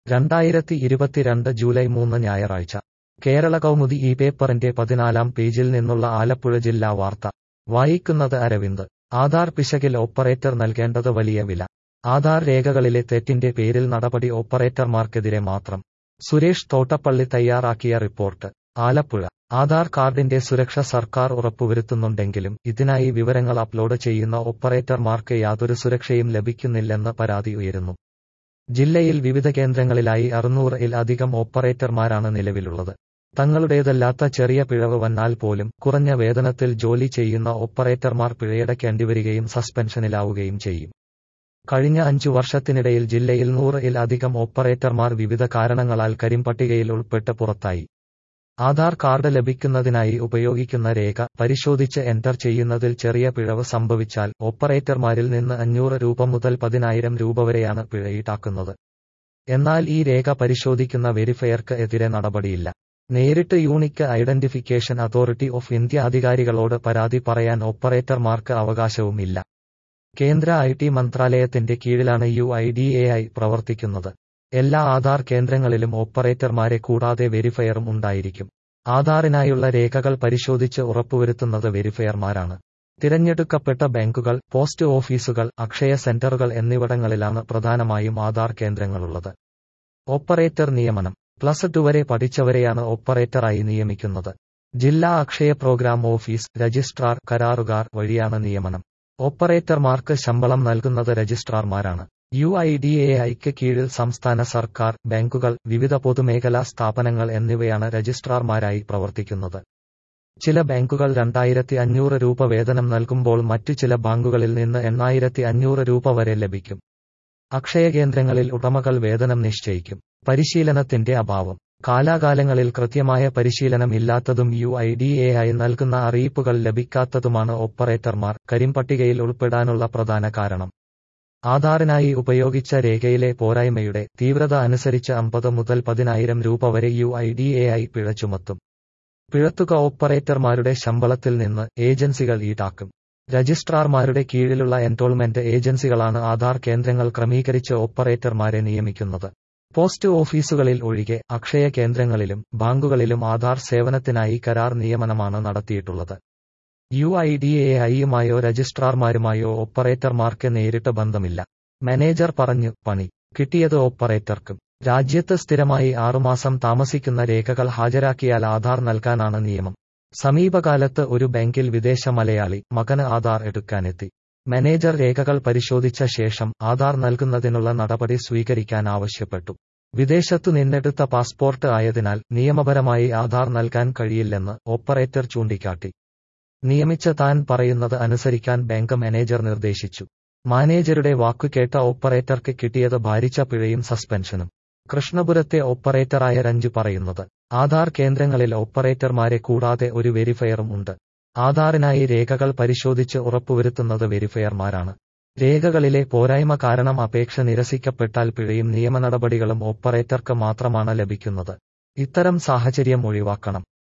രണ്ടായിരത്തി ഇരുപത്തിരണ്ട് ജൂലൈ മൂന്ന് ഞായറാഴ്ച കേരള കൗമുദി ഈ പേപ്പറിന്റെ പതിനാലാം പേജിൽ നിന്നുള്ള ആലപ്പുഴ ജില്ലാ വാർത്ത വായിക്കുന്നത് അരവിന്ദ് ആധാർ പിശകിൽ ഓപ്പറേറ്റർ നൽകേണ്ടത് വലിയ വില ആധാർ രേഖകളിലെ തെറ്റിന്റെ പേരിൽ നടപടി ഓപ്പറേറ്റർമാർക്കെതിരെ മാത്രം സുരേഷ് തോട്ടപ്പള്ളി തയ്യാറാക്കിയ റിപ്പോർട്ട് ആലപ്പുഴ ആധാർ കാർഡിന്റെ സുരക്ഷ സർക്കാർ ഉറപ്പുവരുത്തുന്നുണ്ടെങ്കിലും ഇതിനായി വിവരങ്ങൾ അപ്ലോഡ് ചെയ്യുന്ന ഓപ്പറേറ്റർമാർക്ക് യാതൊരു സുരക്ഷയും ലഭിക്കുന്നില്ലെന്ന് പരാതി ഉയരുന്നു ജില്ലയിൽ വിവിധ കേന്ദ്രങ്ങളിലായി അറുന്നൂറ് ഇൽ അധികം ഓപ്പറേറ്റർമാരാണ് നിലവിലുള്ളത് തങ്ങളുടേതല്ലാത്ത ചെറിയ പിഴവ് വന്നാൽ പോലും കുറഞ്ഞ വേതനത്തിൽ ജോലി ചെയ്യുന്ന ഓപ്പറേറ്റർമാർ പിഴയടയ്ക്കേണ്ടിവരികയും സസ്പെൻഷനിലാവുകയും ചെയ്യും കഴിഞ്ഞ അഞ്ചു വർഷത്തിനിടയിൽ ജില്ലയിൽ നൂറ് ഇൽ അധികം ഓപ്പറേറ്റർമാർ വിവിധ കാരണങ്ങളാൽ കരിമ്പട്ടികയിൽ ഉൾപ്പെട്ട് പുറത്തായി ആധാർ കാർഡ് ലഭിക്കുന്നതിനായി ഉപയോഗിക്കുന്ന രേഖ പരിശോധിച്ച് എൻറർ ചെയ്യുന്നതിൽ ചെറിയ പിഴവ് സംഭവിച്ചാൽ ഓപ്പറേറ്റർമാരിൽ നിന്ന് അഞ്ഞൂറ് രൂപ മുതൽ പതിനായിരം രൂപ വരെയാണ് പിഴ ഈടാക്കുന്നത് എന്നാൽ ഈ രേഖ പരിശോധിക്കുന്ന വെരിഫയർക്ക് എതിരെ നടപടിയില്ല നേരിട്ട് unique identification authority of India അധികാരികളോട് പരാതി പറയാൻ ഓപ്പറേറ്റർമാർക്ക് അവകാശവുമില്ല കേന്ദ്ര ഐ ടി മന്ത്രാലയത്തിന്റെ കീഴിലാണ് U I D A I പ്രവർത്തിക്കുന്നത് എല്ലാ ആധാർ കേന്ദ്രങ്ങളിലും ഓപ്പറേറ്റർമാരെ കൂടാതെ വെരിഫയറും ഉണ്ടായിരിക്കും ആധാറിനായുള്ള രേഖകൾ പരിശോധിച്ച് ഉറപ്പുവരുത്തുന്നത് വെരിഫയർമാരാണ് തിരഞ്ഞെടുക്കപ്പെട്ട ബാങ്കുകൾ പോസ്റ്റ് ഓഫീസുകൾ അക്ഷയ സെന്ററുകൾ എന്നിവിടങ്ങളിലാണ് പ്രധാനമായും ആധാർ കേന്ദ്രങ്ങളുള്ളത് ഓപ്പറേറ്റർ നിയമനം പ്ലസ് ടു വരെ പഠിച്ചവരെയാണ് ഓപ്പറേറ്ററായി നിയമിക്കുന്നത് ജില്ലാ അക്ഷയ പ്രോഗ്രാം ഓഫീസ് രജിസ്ട്രാർ കരാറുകാർ വഴിയാണ് നിയമനം ഓപ്പറേറ്റർമാർക്ക് ശമ്പളം നൽകുന്നത് രജിസ്ട്രാർമാരാണ് യു ഐ ഡി എ ഐക്ക് കീഴിൽ സംസ്ഥാന സർക്കാർ ബാങ്കുകൾ വിവിധ പൊതുമേഖലാ സ്ഥാപനങ്ങൾ എന്നിവയാണ് രജിസ്ട്രാർമാരായി പ്രവർത്തിക്കുന്നത് ചില ബാങ്കുകൾ രണ്ടായിരത്തി അഞ്ഞൂറ് രൂപ വേതനം നൽകുമ്പോൾ മറ്റു ചില ബാങ്കുകളിൽ നിന്ന് എണ്ണായിരത്തി അഞ്ഞൂറ് രൂപ വരെ ലഭിക്കും അക്ഷയ കേന്ദ്രങ്ങളിൽ ഉടമകൾ വേതനം നിശ്ചയിക്കും പരിശീലനത്തിന്റെ അഭാവം കാലാകാലങ്ങളിൽ കൃത്യമായ പരിശീലനം ഇല്ലാത്തതും U I D A I നൽകുന്ന അറിയിപ്പുകൾ ലഭിക്കാത്തതുമാണ് ഓപ്പറേറ്റർമാർ കരിമ്പട്ടികയിൽ ഉൾപ്പെടാനുള്ള പ്രധാന കാരണം ആധാറിനായി ഉപയോഗിച്ച രേഖയിലെ പോരായ്മയുടെ തീവ്രത അനുസരിച്ച് അമ്പത് മുതൽ പതിനായിരം രൂപ വരെ U I D A I പിഴ ചുമത്തും പിഴത്തുക ഓപ്പറേറ്റർമാരുടെ ശമ്പളത്തിൽ നിന്ന് ഏജൻസികൾ ഈടാക്കും രജിസ്ട്രാർമാരുടെ കീഴിലുള്ള എൻറോൾമെന്റ് ഏജൻസികളാണ് ആധാർ കേന്ദ്രങ്ങൾ ക്രമീകരിച്ച് ഓപ്പറേറ്റർമാരെ നിയമിക്കുന്നത് പോസ്റ്റ് ഓഫീസുകളിൽ ഒഴികെ അക്ഷയ കേന്ദ്രങ്ങളിലും ബാങ്കുകളിലും ആധാർ സേവനത്തിനായി കരാർ നിയമനമാണ് നടത്തിയിട്ടുള്ളത് യു ഐ ഡി എ ഐയുമായോ രജിസ്ട്രാർമാരുമായോ ഓപ്പറേറ്റർമാർക്ക് നേരിട്ട് ബന്ധമില്ല മാനേജർ പറഞ്ഞു പണി കിട്ടിയത് ഓപ്പറേറ്റർക്കും രാജ്യത്ത് സ്ഥിരമായി ആറുമാസം താമസിക്കുന്ന രേഖകൾ ഹാജരാക്കിയാൽ ആധാർ നൽകാനാണ് നിയമം സമീപകാലത്ത് ഒരു ബാങ്കിൽ വിദേശ മലയാളി മകന് ആധാർ എടുക്കാനെത്തി മാനേജർ രേഖകൾ പരിശോധിച്ച ശേഷം ആധാർ നൽകുന്നതിനുള്ള നടപടി സ്വീകരിക്കാൻ ആവശ്യപ്പെട്ടു വിദേശത്തു നിന്നെടുത്ത പാസ്പോർട്ട് ആയതിനാൽ നിയമപരമായി ആധാർ നൽകാൻ കഴിയില്ലെന്ന് ഓപ്പറേറ്റർ ചൂണ്ടിക്കാട്ടി നിയമിച്ച താൻ പറയുന്നത് അനുസരിക്കാൻ ബാങ്ക് മാനേജർ നിർദ്ദേശിച്ചു മാനേജരുടെ വാക്കുകേട്ട ഓപ്പറേറ്റർക്ക് കിട്ടിയത് ഭാരിച്ച പിഴയും സസ്പെൻഷനും കൃഷ്ണപുരത്തെ ഓപ്പറേറ്ററായ രഞ്ജു പറയുന്നത് ആധാർ കേന്ദ്രങ്ങളിൽ ഓപ്പറേറ്റർമാരെ കൂടാതെ ഒരു വെരിഫയറും ഉണ്ട് ആധാറിനായി രേഖകൾ പരിശോധിച്ച് ഉറപ്പുവരുത്തുന്നത് വെരിഫയർമാരാണ് രേഖകളിലെ പോരായ്മ കാരണം അപേക്ഷ നിരസിക്കപ്പെട്ടാൽ പിഴയും നിയമ നടപടികളും ഓപ്പറേറ്റർക്ക് മാത്രമാണ് ലഭിക്കുന്നത് ഇത്തരം സാഹചര്യം ഒഴിവാക്കണം